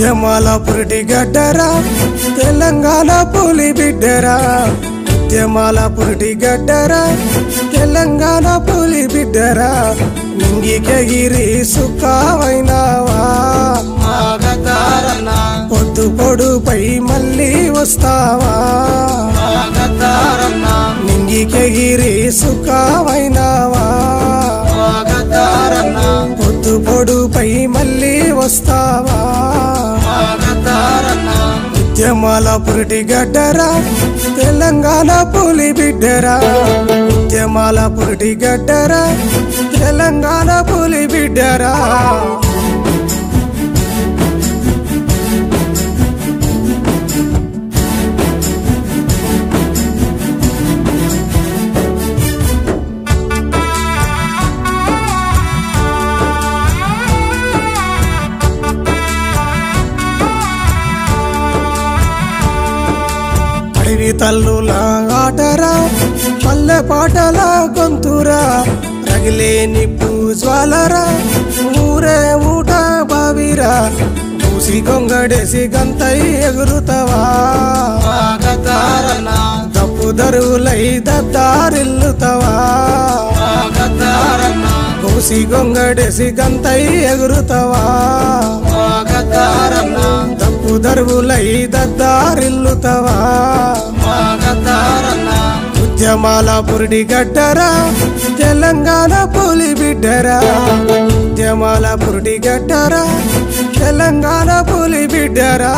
ఉద్యమాల పురిటి గడ్డరా తెలంగాణ పులి బిడ్డరా ఉద్యమాల పురిటి గడ్డరా తెలంగాణ పులి బిడ్డరా నింగికెగిరి సుఖమైనావా మాగతారన్న పొద్దు పొడుపై మళ్ళీ వస్తావా మాగతారన్న నింగికెగిరి సుఖమైనావా మాగతారన్న పొద్దు పొడుపై మళ్ళీ వస్తావా మాగతారన్న ఉద్యమాల పురిటి గడ్డరా తెలంగాణ పులి బిడ్డరా ఉద్యమాల పురిటి గడ్డరా తెలంగాణ పులి బిడ్డరా అడవి తల్లుల ఆటరా పల్లె పాటల గొంతురా రగిలే నిప్పు జ్వాలరా ఊరే ఊట బావిరా మూసి గొంగడేసి గంతై ఎగురుతావా మాగతారన్న తప్పు దరువులై దద్దారిల్లుతావా మాగతారన్న మూసి గొంగడేసి గంతై ఎగురుతావా మాగతారన్న తప్పు దరువులై దద్దారిల్లుతావా మాగతారన్న ఉద్యమాల పురిడి గడ్డరా తెలంగాణ పులి బిడ్డరా ఉద్యమాల పురిడి గడ్డరా తెలంగాణ పులి బిడ్డరా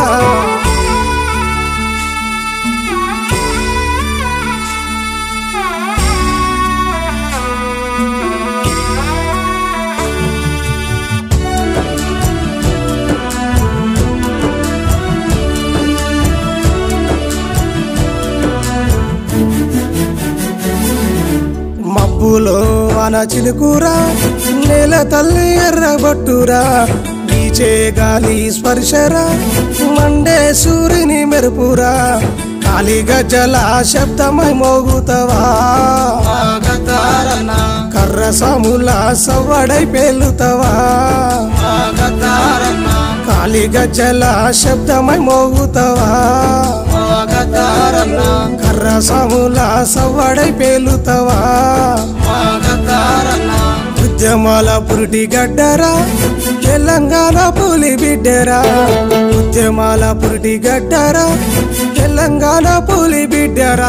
మబ్బులో అన చిలుకురా నేల తల్లి ఎర్రబట్టురా వీచే గాలి స్పర్శరా మండే సూర్యుని మెరుపురా కాలి గజ్జల శబ్దమై మోగుతవా మాగతారన్న కర్ర సాముల సవ్వడై పేలుతవా మాగతారన్న కాలి గజ్జల శబ్దమై మోగుతవా మాగతారన్న కర్ర సాముల సవ్వడై పేలుతవా మాగతారన్న ఉద్యమాల పురిటి గడ్డరా తెలంగాణ పులి బిడ్డరా ఉద్యమాల పురిటి గడ్డరా తెలంగాణ పులి బిడ్డరా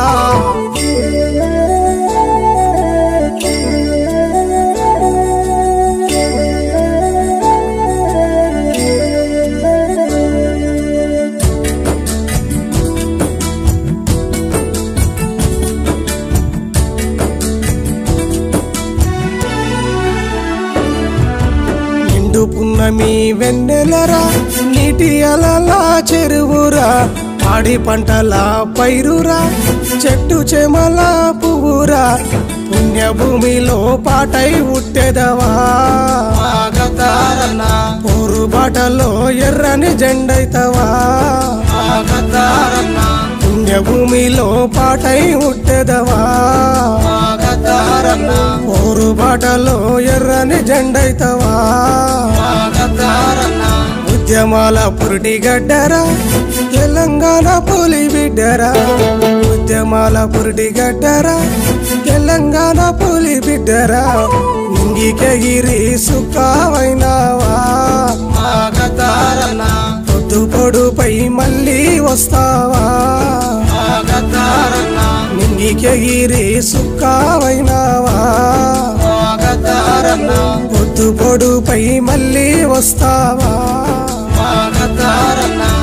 నిండు పున్నమి వెన్నెలరా నీటి అలలా చెరువురా పాడి పంటల పైరురా చెట్టు చెమల పువ్వురా పుణ్యభూమిలో పాటై ఉట్టెదవా మాగతారన్న పోరు బాటలో ఎర్రని జెండైతవా మాగతారన్న పుణ్యభూమిలో పాటై ఉట్టెదవా మాగతారన్న పోరు బాటలో ఎర్రని జెండైతవా మాగతారన్న ఉద్యమాల పురిటి గడ్డరా తెలంగాణ పులి బిడ్డరా ఉద్యమాల పురిటి గడ్డరా తెలంగాణ పులి బిడ్డరా నింగికెగిరి సుఖమైనావా మాగతారన్న పొద్దు పొడుపై మళ్ళీ వస్తావా మాగతారన్న నింగికెగిరి సుఖమైనావా మాగతారన్న పొద్దు పొడుపై మళ్ళీ వస్తావా మాగతారన్న